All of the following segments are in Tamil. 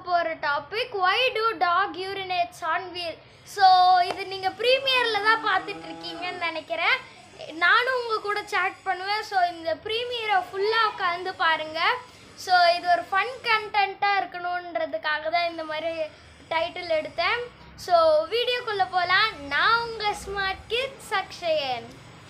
போகிற topic why do dog urinates on wheel so இது நீங்கள் ப்ரீமியரில் தான் பார்த்துட்டு இருக்கீங்கன்னு நினைக்கிறேன் நானும் உங்கள் கூட சேட் பண்ணுவேன் ஸோ இந்த ப்ரீமியரை ஃபுல்லாக உட்காந்து பாருங்கள் ஸோ இது ஒரு ஃபன் கண்டென்ட்டாக இருக்கணுன்றதுக்காக தான் இந்த மாதிரி டைட்டில் எடுத்தேன் ஸோ வீடியோக்குள்ளே போகலாம் நான் உங்கள் ஸ்மார்ட் கிட் சக்ஷயன்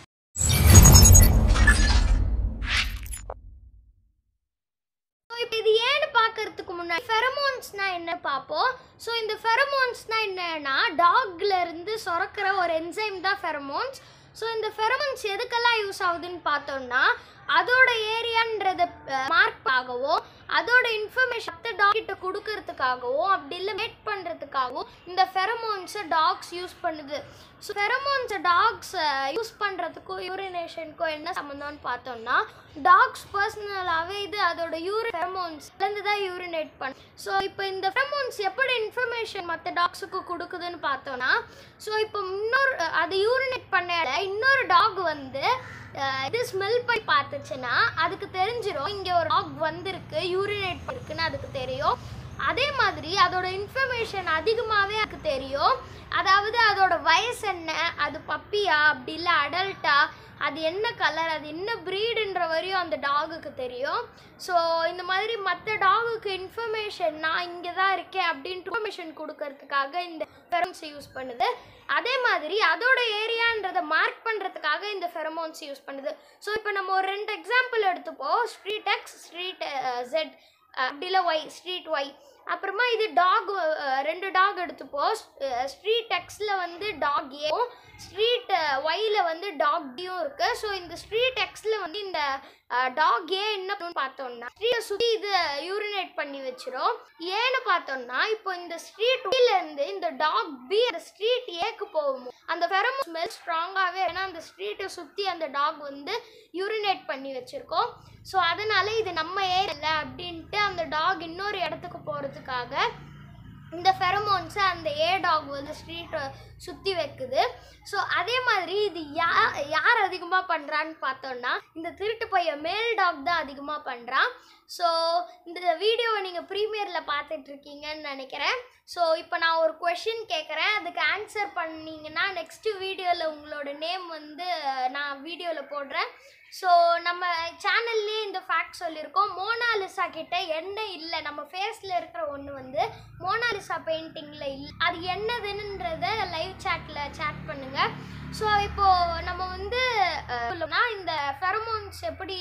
ஸோ இப்போ இது ஏன்னு பார்க்கறதுக்கு முன்னாடி ஃபெரமோன்ஸ்னா என்ன பார்ப்போம் ஸோ இந்த ஃபெரமோன்ஸ்னா என்னன்னா டாக்ல இருந்து சுரக்கிற ஒரு என்சைம் தான் ஃபெரமோன்ஸ் ஸோ இந்த ஃபெரமோன்ஸ் எதுக்கெல்லாம் யூஸ் ஆகுதுன்னு பார்த்தோம்னா அதோட ஏரியான்றத மார்க் ஆகவும் அதோட இன்ஃபர்மேஷன் மற்ற டாக் கிட்ட கொடுக்கறதுக்காகவும் அப்படி இல்லை மேட் பண்ணுறதுக்காகவும் இந்த ஃபெரமோன்ஸை டாக்ஸ் யூஸ் பண்ணுது ஸோ ஃபெரமோன்ஸை டாக்ஸ் யூஸ் பண்ணுறதுக்கும் யூரினேஷனுக்கும் என்ன சம்மந்தம்னு பார்த்தோம்னா டாக்ஸ் பர்சனலாகவே இது அதோட யூரி ஃபெரமோன்ஸ் இருந்து தான் யூரினேட் பண்ணு ஸோ இப்போ இந்த ஃபெரமோன்ஸ் எப்படி இன்ஃபர்மேஷன் மற்ற டாக்ஸுக்கு கொடுக்குதுன்னு பார்த்தோம்னா ஸோ இப்போ இன்னொரு அதை யூரினேட் பண்ண இடம் இன்னொரு டாக் வந்து அஹ், இது ஸ்மெல் பண்ணி பார்த்துச்சுன்னா அதுக்கு தெரிஞ்சிரும் இங்கே ஒரு டாக் வந்திருக்கு யூரினேட் பண்ணிருக்குன்னு அதுக்கு தெரியும் அதே மாதிரி அதோட இன்ஃபர்மேஷன் அதிகமாகவே அதுக்கு தெரியும் அதாவது அதோட வயசு என்ன அது பப்பியா அப்படி இல்லை அடல்ட்டா அது என்ன கலர் அது என்ன ப்ரீடுன்ற வரையும் அந்த டாகுக்கு தெரியும் ஸோ இந்த மாதிரி மற்ற டாகுக்கு இன்ஃபர்மேஷன் நான் இங்கே தான் இருக்கேன் அப்படின்ட்டு இன்ஃபர்மேஷன் கொடுக்கறதுக்காக இந்த ஃபெரமோன்ஸை யூஸ் பண்ணுது அதே மாதிரி அதோட ஏரியான்றதை மார்க் பண்ணுறதுக்காக இந்த ஃபெரமோன்ஸ் யூஸ் பண்ணுது ஸோ இப்போ நம்ம ஒரு ரெண்டு எக்ஸாம்பிள் எடுத்துப்போம் ஸ்ட்ரீட் எக்ஸ் ஸ்ட்ரீட் ஜெட் அப்படி இல்லை ஒய் ஸ்ட்ரீட் ஒய் அப்புறமா இது டாக் ரெண்டு டாக் எடுத்துப்போம் ஸ்ட்ரீட் எக்ஸில் வந்து டாக் ஏவும் ஸ்ட்ரீட் ஒய்ல வந்து டாக் டியும் இருக்கு ஸோ இந்த ஸ்ட்ரீட் எக்ஸில் வந்து இந்த டாக் ஏ என்ன பண்ணுன்னு பார்த்தோம்னா ஸ்ட்ரீட்டை சுற்றி இது யூரினேட் பண்ணி வச்சிரும் ஏன்னு பார்த்தோம்னா இப்போ இந்த ஸ்ட்ரீட் இருந்து இந்த டாக் பி அந்த ஸ்ட்ரீட் ஏக்கு போகும் அந்த ஃபெரமோன் ஸ்மெல் ஸ்ட்ராங்காகவே ஏன்னா அந்த ஸ்ட்ரீட்டை சுற்றி அந்த டாக் வந்து யூரினேட் பண்ணி வச்சிருக்கோம் ஸோ அதனால இது நம்ம ஏரியா அப்படின்ட்டு அந்த டாக் இன்னொரு இடத்துக்கு போகிறதுக்காக இந்த ஃபெரமோன்ஸை அந்த ஏ டாக் வந்து ஸ்ட்ரீட்டை சுற்றி வைக்குது ஸோ அதே மாதிரி இது யா யார் அதிகமாக பண்ணுறான்னு பார்த்தோன்னா இந்த திருட்டு பையன் மேல் டாக் தான் அதிகமாக பண்ணுறான் ஸோ இந்த வீடியோவை நீங்கள் ப்ரீமியரில் பார்த்துட்டு இருக்கீங்கன்னு நினைக்கிறேன் ஸோ இப்போ நான் ஒரு கொஷின் கேட்குறேன் அதுக்கு ஆன்சர் பண்ணீங்கன்னா நெக்ஸ்ட்டு வீடியோவில் உங்களோட நேம் வந்து நான் வீடியோவில் போடுறேன் ஸோ நம்ம சேனல்லே இந்த ஃபேக்ட் சொல்லியிருக்கோம் மோனாலிசா கிட்ட என்ன இல்லை நம்ம ஃபேஸில் இருக்கிற ஒன்று வந்து மோனாலிசா பெயிண்டிங்கில் இல்லை அது என்னதுன்றத லைவ் சேட்டில் சேட் பண்ணுங்கள் ஸோ இப்போது நம்ம வந்து அஹ், சொல்லணும்னா இந்த ஃபெரமோன்ஸ் எப்படி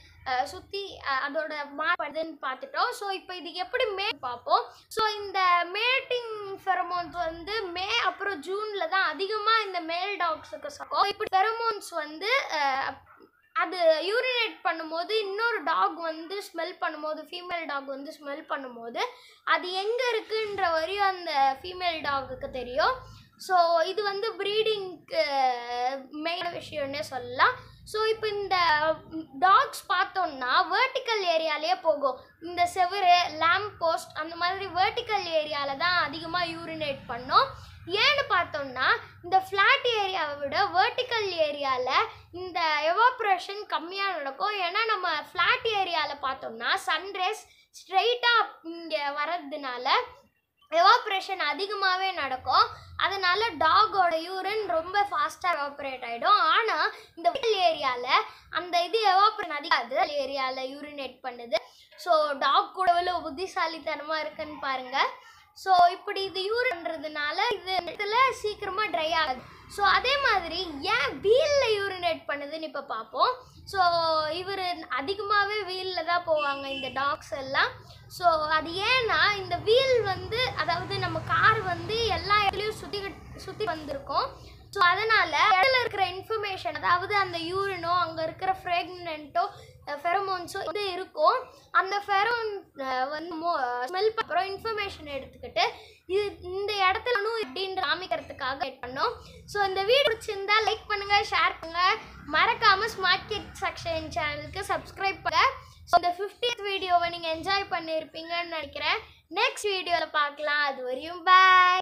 சுற்றி அதோட மாறுதுன்னு பார்த்துட்டோம் ஸோ இப்போ இது எப்படி மே பார்ப்போம் ஸோ இந்த மேட்டிங் ஃபெரமோன்ஸ் வந்து மே அப்புறம் ஜூனில் தான் அதிகமாக இந்த மேல் டாக்ஸுக்கு சக்கம் இப்படி ஃபெரமோன்ஸ் வந்து அஹ், அது யூரினேட் பண்ணும்போது இன்னொரு டாக் வந்து ஸ்மெல் பண்ணும்போது ஃபீமேல் டாக் வந்து ஸ்மெல் பண்ணும்போது அது எங்கே இருக்குன்ற வரையும் அந்த ஃபீமேல் டாகுக்கு தெரியும் ஸோ இது வந்து ப்ரீடிங்க்கு மெயின் விஷயம்னே சொல்லலாம் ஸோ இப்போ இந்த டாக்ஸ் பார்த்தோம்னா வேர்ட்டிக்கல் ஏரியாலேயே போகும் இந்த செவுரு லேம்ப் போஸ்ட் அந்த மாதிரி வேர்ட்டிக்கல் ஏரியாவில் தான் அதிகமாக யூரினேட் பண்ணும் ஏன்னு பார்த்தோம்னா இந்த ஃப்ளாட் ஏரியாவை விட வேர்ட்டிக்கல் ஏரியாவில் இந்த எவாப்ரேஷன் கம்மியாக நடக்கும் ஏன்னா நம்ம ஃப்ளாட் ஏரியாவில் பார்த்தோம்னா சன்ரைஸ் ஸ்ட்ரைட்டாக இங்கே வர்றதுனால எவாப்ரேஷன் அதிகமாகவே நடக்கும் அதனால டாகோட யூரின் ரொம்ப ஃபாஸ்ட்டாக எவாப்ரேட் ஆகிடும் ஆனால் இந்த ஏரியாவில் அந்த இது எவாப்ரேட் அதிகாது ஏரியாவில் யூரினேட் பண்ணுது ஸோ டாக் கூட எவ்வளோ புத்திசாலித்தனமாக இருக்குன்னு பாருங்கள் ஸோ இப்படி இது யூரின்றதுனால இது இடத்துல சீக்கிரமாக ட்ரை ஆகுது ஸோ அதே மாதிரி ஏன் வீலில் யூரினேட் பண்ணுதுன்னு இப்போ பார்ப்போம் ஸோ இவர் அதிகமாகவே வீலில் தான் போவாங்க இந்த டாக்ஸ் எல்லாம் ஸோ அது ஏன்னா இந்த வீல் வந்து அதாவது நம்ம கார் வந்து எல்லா இடத்துலையும் சுற்றி சுற்றி வந்திருக்கோம் ஸோ அதனால் இடத்துல இருக்கிற இன்ஃபர்மேஷன் அதாவது அந்த யூரினோ அங்கே இருக்கிற ஃப்ரெக்னென்ட்டோ ஃபெரமோன்ஸோ வந்து இருக்கும் அந்த ஃபெரோன் வந்து ஸ்மெல் அப்புறம் இன்ஃபர்மேஷன் எடுத்துக்கிட்டு இது இந்த இடத்துல எப்படின்னு காமிக்கிறதுக்காக வெயிட் பண்ணோம் ஸோ இந்த வீடியோ பிடிச்சிருந்தா லைக் பண்ணுங்க ஷேர் பண்ணுங்க மறக்காம ஸ்மார்ட் கிட் செக்ஷன் சேனலுக்கு சப்ஸ்கிரைப் பண்ணுங்க ஸோ இந்த ஃபிஃப்டித் வீடியோவை நீங்கள் என்ஜாய் பண்ணியிருப்பீங்கன்னு நினைக்கிறேன் நெக்ஸ்ட் வீடியோவில் பார்க்கலாம் அது வரையும் பாய்